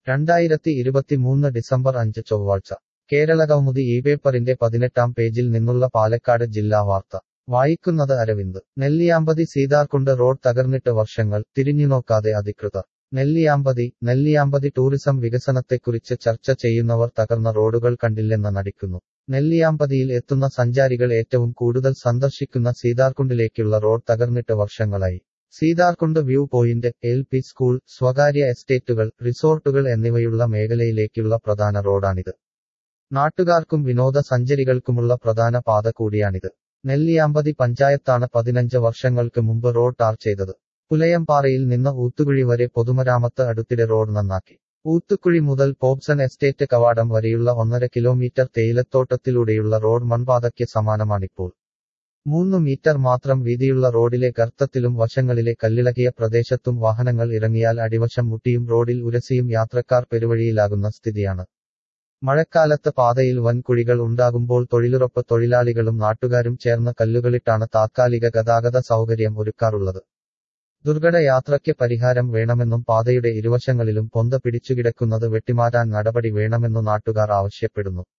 രണ്ടായിരത്തി ഇരുപത്തിമൂന്ന് ഡിസംബർ അഞ്ച് ചൊവ്വാഴ്ച കേരള കൗമുദി ഈ പേപ്പറിന്റെ പതിനെട്ടാം പേജിൽ നിന്നുള്ള പാലക്കാട് ജില്ലാ വാർത്ത വായിക്കുന്നത് അരവിന്ദ് നെല്ലിയാമ്പതി സീതാർകുണ്ട് റോഡ് തകർന്നിട്ട് വർഷങ്ങൾ തിരിഞ്ഞുനോക്കാതെ അധികൃതർ നെല്ലിയാമ്പതി നെല്ലിയാമ്പതി ടൂറിസം വികസനത്തെക്കുറിച്ച് ചർച്ച ചെയ്യുന്നവർ തകർന്ന റോഡുകൾ കണ്ടില്ലെന്ന് നടിക്കുന്നു നെല്ലിയാമ്പതിയിൽ എത്തുന്ന സഞ്ചാരികൾ ഏറ്റവും കൂടുതൽ സന്ദർശിക്കുന്ന സീതാർകുണ്ടിലേക്കുള്ള റോഡ് തകർന്നിട്ട് വർഷങ്ങളായി Seetharkund view point L P school സ്വകാര്യ എസ്റ്റേറ്റുകൾ റിസോർട്ടുകൾ എന്നിവയുള്ള മേഖലയിലേക്കുള്ള പ്രധാന റോഡാണിത് നാട്ടുകാർക്കും വിനോദസഞ്ചരികൾക്കുമുള്ള പ്രധാന പാത കൂടിയാണിത് നെല്ലിയാമ്പതി പഞ്ചായത്താണ് പതിനഞ്ച് വർഷങ്ങൾക്ക് മുമ്പ് റോഡ് ടാർ ചെയ്തത് പുലയംപാറയിൽ നിന്ന് ഊത്തുകുഴി വരെ പൊതുമരാമത്ത് അടുത്തിടെ റോഡ് നന്നാക്കി ഊത്തുക്കുഴി മുതൽ പോപ്സൺ എസ്റ്റേറ്റ് കവാടം വരെയുള്ള ഒന്നര കിലോമീറ്റർ തേയിലത്തോട്ടത്തിലൂടെയുള്ള റോഡ് മൺപാതയ്ക്ക് സമാനമാണിപ്പോൾ മൂന്ന് മീറ്റർ മാത്രം വീതിയുള്ള റോഡിലെ ഗർത്തത്തിലും വശങ്ങളിലെ കല്ലിളകിയ പ്രദേശത്തും വാഹനങ്ങൾ ഇറങ്ങിയാൽ അടിവശം മുട്ടിയും റോഡിൽ ഉരസിയും യാത്രക്കാർ പെരുവഴിയിലാകുന്ന സ്ഥിതിയാണ് മഴക്കാലത്ത് പാതയിൽ വൻ കുഴികൾ ഉണ്ടാകുമ്പോൾ തൊഴിലുറപ്പ് തൊഴിലാളികളും നാട്ടുകാരും ചേർന്ന് കല്ലുകളിട്ടാണ് താത്കാലിക ഗതാഗത സൗകര്യം ഒരുക്കാറുള്ളത് ദുർഘട യാത്രയ്ക്ക് പരിഹാരം വേണമെന്നും പാതയുടെ ഇരുവശങ്ങളിലും പൊന്ത പിടിച്ചുകിടക്കുന്നത് വെട്ടിമാറ്റാൻ നടപടി വേണമെന്നു നാട്ടുകാർ ആവശ്യപ്പെടുന്നു